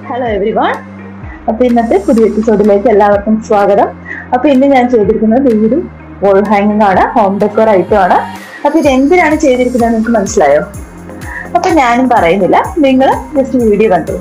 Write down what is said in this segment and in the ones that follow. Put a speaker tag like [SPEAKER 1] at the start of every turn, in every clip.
[SPEAKER 1] hello every one അപ്പൊ ഇന്നത്തെ പുതിയ എപ്പിസോഡിലേക്ക് എല്ലാവർക്കും സ്വാഗതം അപ്പൊ ഇന്ന് ഞാൻ ചെയ്തിരിക്കുന്നത് ഈ ഒരു വോൾ ഹാങ്ങിങ് ആണ് ഹോം ഡെക്കോർ ഐറ്റം ആണ് അപ്പൊ ഇത് എന്തിനാണ് ചെയ്തിരിക്കുന്നത് നിങ്ങൾക്ക് മനസ്സിലായോ അപ്പൊ ഞാനും പറയുന്നില്ല നിങ്ങൾ ജസ്റ്റ് വീഡിയോ കണ്ടു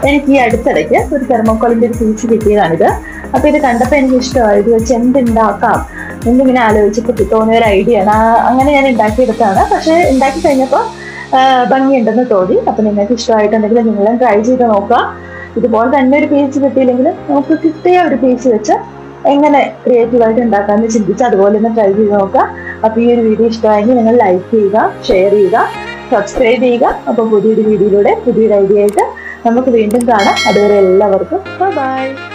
[SPEAKER 1] എനിക്ക് ഈ അടുത്തിടയ്ക്ക് ഒരു തെർമോക്കോളിന്റെ ഒരു പീസ് കിട്ടിയതാണിത് അപ്പൊ ഇത് കണ്ടപ്പോൾ എനിക്ക് ഇഷ്ടമായി ഇത് വെച്ച് എന്തുണ്ടാക്കാം എന്നിങ്ങനെ ആലോചിച്ചപ്പോൾ തോന്നിയ ഒരു ഐഡിയ ആണ് ആ, അങ്ങനെ ഞാൻ ഉണ്ടാക്കിയെടുത്താണ് പക്ഷെ ഉണ്ടാക്കി കഴിഞ്ഞപ്പോൾ ഭംഗിയുണ്ടെന്ന് തോന്നി അപ്പൊ നിങ്ങൾക്ക് ഇഷ്ടമായിട്ടുണ്ടെങ്കിൽ നിങ്ങളും ട്രൈ ചെയ്ത് നോക്കുക ഇതുപോലെ തന്നെ ഒരു പീസ് കിട്ടിയില്ലെങ്കിൽ നമുക്ക് കിട്ടിയ ഒരു പീസ് വെച്ച് എങ്ങനെ ക്രിയേറ്റീവായിട്ട് ഉണ്ടാക്കാമെന്ന് ചിന്തിച്ച് അതുപോലെ തന്നെ ട്രൈ ചെയ്ത് നോക്കുക അപ്പൊ ഈ ഒരു വീഡിയോ ഇഷ്ടമായെങ്കിൽ നിങ്ങൾ ലൈക്ക് ചെയ്യുക ഷെയർ ചെയ്യുക സബ്സ്ക്രൈബ് ചെയ്യുക അപ്പൊ പുതിയൊരു വീഡിയോയിലൂടെ പുതിയൊരു ഐഡിയ ആയിട്ട് നമുക്ക് വീണ്ടും കാണാം അതുവരെ എല്ലാവർക്കും ബൈ